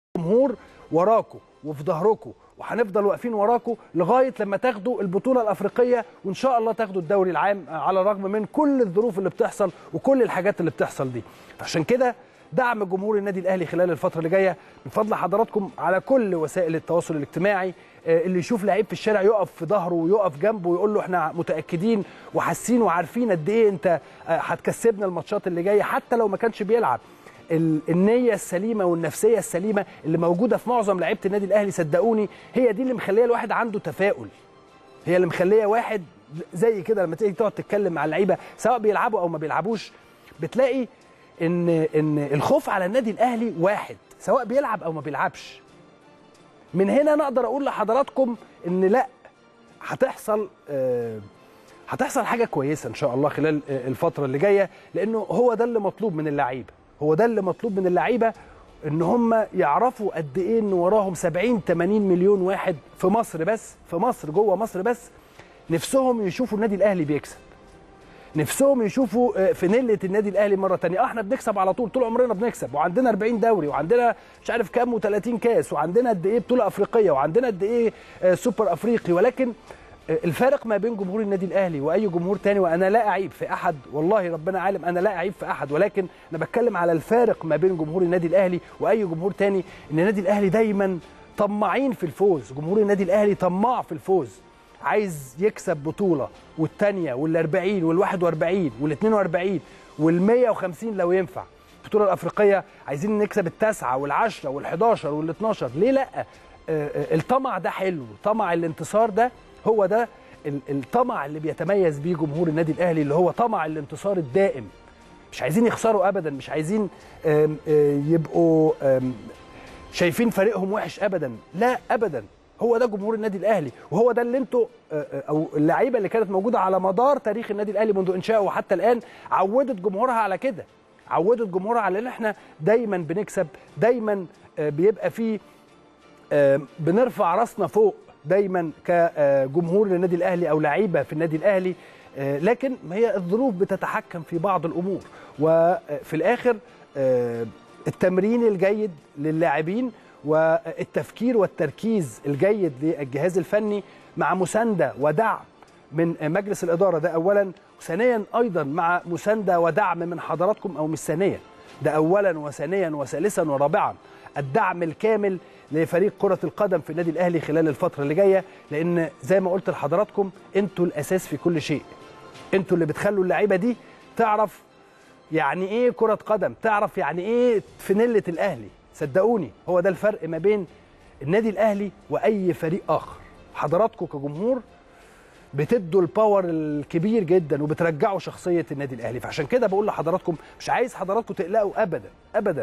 جمهور وراكم وفي ظهركم وهنفضل واقفين وراكم لغايه لما تاخدوا البطوله الافريقيه وان شاء الله تاخدوا الدوري العام على الرغم من كل الظروف اللي بتحصل وكل الحاجات اللي بتحصل دي عشان كده دعم جمهور النادي الاهلي خلال الفتره اللي جايه من فضل حضراتكم على كل وسائل التواصل الاجتماعي اللي يشوف لعيب في الشارع يقف في ظهره ويقف جنبه ويقول له احنا متاكدين وحاسين وعارفين قد ايه انت هتكسبنا الماتشات اللي جايه حتى لو ما كانش بيلعب النيه السليمه والنفسيه السليمه اللي موجوده في معظم لعيبه النادي الاهلي صدقوني هي دي اللي مخليه الواحد عنده تفاؤل هي اللي مخليه واحد زي كده لما تيجي تقعد تتكلم مع اللعيبه سواء بيلعبوا او ما بيلعبوش بتلاقي ان ان الخوف على النادي الاهلي واحد سواء بيلعب او ما بيلعبش من هنا نقدر اقول لحضراتكم ان لا هتحصل آه هتحصل حاجه كويسه ان شاء الله خلال الفتره اللي جايه لانه هو ده اللي مطلوب من اللعيبه هو ده اللي مطلوب من اللعيبه ان هم يعرفوا قد ايه ان وراهم 70 80 مليون واحد في مصر بس في مصر جوه مصر بس نفسهم يشوفوا النادي الاهلي بيكسب نفسهم يشوفوا فانيله النادي الاهلي مره ثانيه احنا بنكسب على طول طول عمرنا بنكسب وعندنا 40 دوري وعندنا مش عارف كام و30 كاس وعندنا قد ايه بطوله افريقيه وعندنا قد ايه سوبر افريقي ولكن الفارق ما بين جمهور النادي الاهلي واي جمهور تاني وانا لا اعيب في احد والله ربنا عالم انا لا اعيب في احد ولكن انا بتكلم على الفارق ما بين جمهور النادي الاهلي واي جمهور تاني ان النادي الاهلي دايما طماعين في الفوز جمهور النادي الاهلي طماع في الفوز عايز يكسب بطوله والثانيه وال40 وال41 وال42 وال150 لو ينفع البطوله الافريقيه عايزين نكسب التاسعه والعشره وال11 وال12 ليه لا الطمع ده حلو طمع الانتصار ده هو ده الطمع اللي بيتميز بيه جمهور النادي الاهلي اللي هو طمع الانتصار الدائم مش عايزين يخسروا ابدا مش عايزين يبقوا شايفين فريقهم وحش ابدا لا ابدا هو ده جمهور النادي الاهلي وهو ده اللي انتوا او اللعيبه اللي كانت موجوده على مدار تاريخ النادي الاهلي منذ انشائه وحتى الان عودت جمهورها على كده عودت جمهورها على ان احنا دايما بنكسب دايما بيبقى فيه بنرفع راسنا فوق دايما كجمهور للنادي الاهلي او لعيبه في النادي الاهلي لكن هي الظروف بتتحكم في بعض الامور وفي الاخر التمرين الجيد للاعبين والتفكير والتركيز الجيد للجهاز الفني مع مسانده ودعم من مجلس الاداره ده اولا وثانيا ايضا مع مسانده ودعم من حضراتكم او مش ثانيا ده اولا وثانيا وثالثا ورابعا الدعم الكامل لفريق كرة القدم في النادي الأهلي خلال الفترة اللي جاية لأن زي ما قلت لحضراتكم أنتوا الأساس في كل شيء أنتوا اللي بتخلوا اللعيبة دي تعرف يعني إيه كرة قدم تعرف يعني إيه فانيلة الأهلي صدقوني هو ده الفرق ما بين النادي الأهلي وأي فريق آخر حضراتكم كجمهور بتدوا الباور الكبير جدا وبترجعوا شخصية النادي الأهلي فعشان كده بقول لحضراتكم مش عايز حضراتكم تقلقوا أبدا أبدا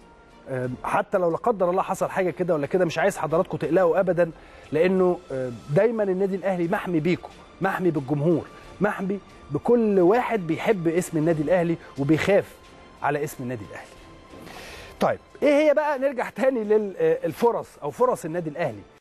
حتى لو لا قدر الله حصل حاجه كده ولا كده مش عايز حضراتكم تقلقوا ابدا لانه دايما النادي الاهلي محمي بيكم محمي بالجمهور محمي بكل واحد بيحب اسم النادي الاهلي وبيخاف على اسم النادي الاهلي طيب ايه هي بقى نرجع تاني للفرص او فرص النادي الاهلي